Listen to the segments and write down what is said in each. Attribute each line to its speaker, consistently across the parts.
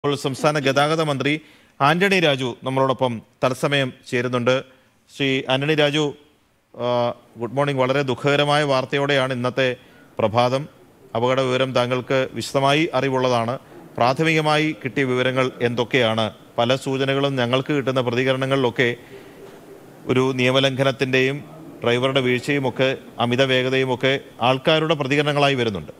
Speaker 1: ഇപ്പോൾ സംസ്ഥാന ഗതാഗത മന്ത്രി ആന്റണി രാജു നമ്മളോടൊപ്പം തത്സമയം ചേരുന്നുണ്ട് ശ്രീ ആന്റണി രാജു ആ, ഗുഡ് മോർണിംഗ് വളരെ ദുഃഖകരമായ വാർത്തയോടെയാണ് ഇന്നത്തെ പ്രഭാതം അപകട വിവരം താങ്കൾക്ക് വിശദമായി അറിവുള്ളതാണ് പ്രാഥമികമായി കിട്ടിയ വിവരങ്ങൾ എന്തൊക്കെയാണ് പല സൂചനകളും ഞങ്ങൾക്ക് കിട്ടുന്ന പ്രതികരണങ്ങളിലൊക്കെ ഒരു നിയമലംഘനത്തിൻ്റെയും ഡ്രൈവറുടെ വീഴ്ചയും ഒക്കെ അമിത വേഗതയും ഒക്കെ ആൾക്കാരുടെ പ്രതികരണങ്ങളായി വരുന്നുണ്ട്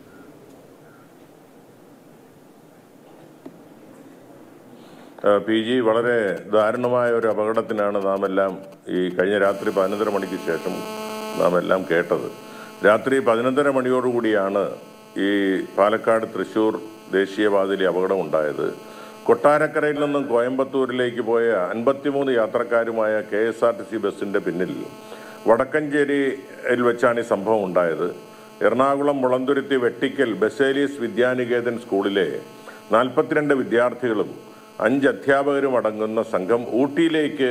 Speaker 2: ആ, പി ജി വളരെ ദാരുണമായ ഒരു അപകടത്തിനാണ് നാം എല്ലാം ഈ കഴിഞ്ഞ രാത്രി പതിനൊന്നര മണിക്ക് ശേഷം നാം എല്ലാം കേട്ടത് രാത്രി പതിനൊന്നര മണിയോടുകൂടിയാണ് ഈ പാലക്കാട് തൃശൂർ ദേശീയപാതയിൽ അപകടം ഉണ്ടായത് കൊട്ടാരക്കരയിൽ നിന്നും കോയമ്പത്തൂരിലേക്ക് പോയ അൻപത്തിമൂന്ന് യാത്രക്കാരുമായ K S R T C ബസിന്റെ പിന്നിൽ വടക്കഞ്ചേരിയിൽ വെച്ചാണ് ഈ സംഭവം ഉണ്ടായത് എറണാകുളം മുളന്തുരുത്തി വെട്ടിക്കൽ ബസേലീസ് വിദ്യാനികേതൻ സ്കൂളിലെ നാൽപ്പത്തിരണ്ട് വിദ്യാർത്ഥികളും അഞ്ച് അധ്യാപകരും അടങ്ങുന്ന സംഘം ഊട്ടിയിലേക്ക്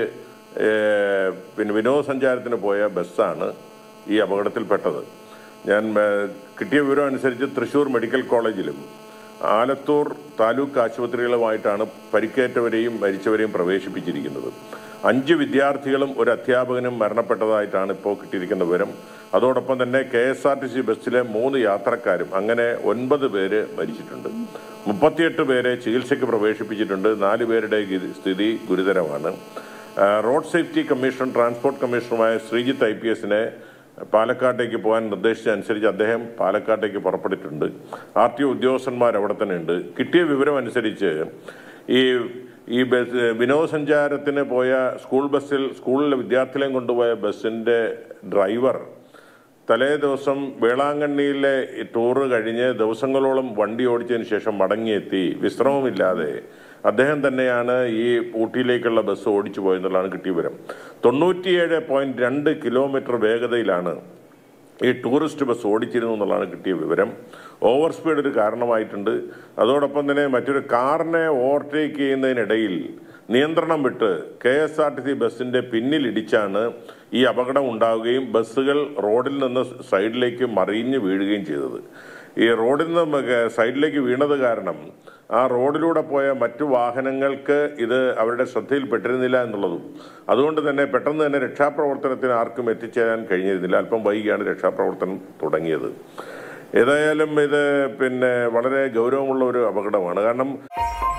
Speaker 2: ഏഹ്, പിന്നെ വിനോദസഞ്ചാരത്തിന് പോയ ബസ്സാണ് ഈ അപകടത്തിൽപ്പെട്ടത് ഞാൻ ഏഹ്, കിട്ടിയ വിവരം അനുസരിച്ച് തൃശൂർ മെഡിക്കൽ കോളേജിലും ആലത്തൂർ താലൂക്ക് ആശുപത്രികളുമായിട്ടാണ് പരിക്കേറ്റവരെയും മരിച്ചവരെയും പ്രവേശിപ്പിച്ചിരിക്കുന്നത് അഞ്ച് വിദ്യാർത്ഥികളും ഒരു അധ്യാപകനും മരണപ്പെട്ടതായിട്ടാണ് ഇപ്പോൾ കിട്ടിയിരിക്കുന്ന വിവരം അതോടൊപ്പം തന്നെ K S R T C ബസ്സിലെ മൂന്ന് യാത്രക്കാരും അങ്ങനെ ഒൻപത് പേര് മരിച്ചിട്ടുണ്ട് മുപ്പത്തിയെട്ട് പേരെ ചികിത്സയ്ക്ക് പ്രവേശിപ്പിച്ചിട്ടുണ്ട് നാല് പേരുടെ ഗി- സ്ഥിതി ഗുരുതരമാണ് ആ, റോഡ് സേഫ്റ്റി കമ്മീഷൻ ട്രാൻസ്പോർട്ട് കമ്മീഷണറുമായ ശ്രീജിത്ത് ഐ പി എസിനെ പാലക്കാട്ടേക്ക് പോകാൻ നിർദ്ദേശിച്ചനുസരിച്ച് അദ്ദേഹം പാലക്കാട്ടേക്ക് പുറപ്പെട്ടിട്ടുണ്ട് ആർ ടി ഒ ഉദ്യോഗസ്ഥന്മാർ അവിടെ തന്നെ ഉണ്ട് കിട്ടിയ വിവരം അനുസരിച്ച് ഈ ഈ ബസ് വിനോദസഞ്ചാരത്തിന് പോയ സ്കൂൾ ബസ്സിൽ സ്കൂളിലെ വിദ്യാർത്ഥികളെയും കൊണ്ടുപോയ ബസ്സിന്റെ ഡ്രൈവർ തലേ ദിവസം വേളാങ്കണ്ണിയിലെ ഈ ടൂറ് കഴിഞ്ഞ് ദിവസങ്ങളോളം വണ്ടി ഓടിച്ചതിന് ശേഷം മടങ്ങിയെത്തി വിശ്രമമില്ലാതെ അദ്ദേഹം തന്നെയാണ് ഈ ഊട്ടിയിലേക്കുള്ള ബസ് ഓടിച്ചു പോയെന്നുള്ളതാണ് കിട്ടിയ വിവരം തൊണ്ണൂറ്റിയേഴ് പോയിന്റ് രണ്ട് കിലോമീറ്റർ വേഗതയിലാണ് ഈ ടൂറിസ്റ്റ് ബസ് ഓടിച്ചിരുന്നു എന്നുള്ളതാണ് കിട്ടിയ വിവരം ഓവർ സ്പീഡ് ഒരു കാരണമായിട്ടുണ്ട് അതോടൊപ്പം തന്നെ മറ്റൊരു കാറിനെ ഓവർടേക്ക് ചെയ്യുന്നതിനിടയിൽ നിയന്ത്രണം വിട്ട് K S R T C ബസ്സിന്റെ പിന്നിലിടിച്ചാണ് ഈ അപകടം ഉണ്ടാവുകയും ബസ്സുകൾ റോഡിൽ നിന്ന് സൈഡിലേക്ക് മറിഞ്ഞ് വീഴുകയും ചെയ്തത് ഈ റോഡിൽ നിന്ന് മ- സൈഡിലേക്ക് വീണത് കാരണം ആ റോഡിലൂടെ പോയ മറ്റു വാഹനങ്ങൾക്ക് ഇത് അവരുടെ ശ്രദ്ധയിൽപ്പെട്ടിരുന്നില്ല എന്നുള്ളതും അതുകൊണ്ട് തന്നെ പെട്ടെന്ന് തന്നെ രക്ഷാപ്രവർത്തനത്തിന് ആർക്കും എത്തിച്ചേരാൻ കഴിഞ്ഞിരുന്നില്ല അല്പം വൈകിയാണ് രക്ഷാപ്രവർത്തനം തുടങ്ങിയത് ഏതായാലും ഇത് പിന്നെ വളരെ ഗൗരവമുള്ള ഒരു അപകടമാണ് കാരണം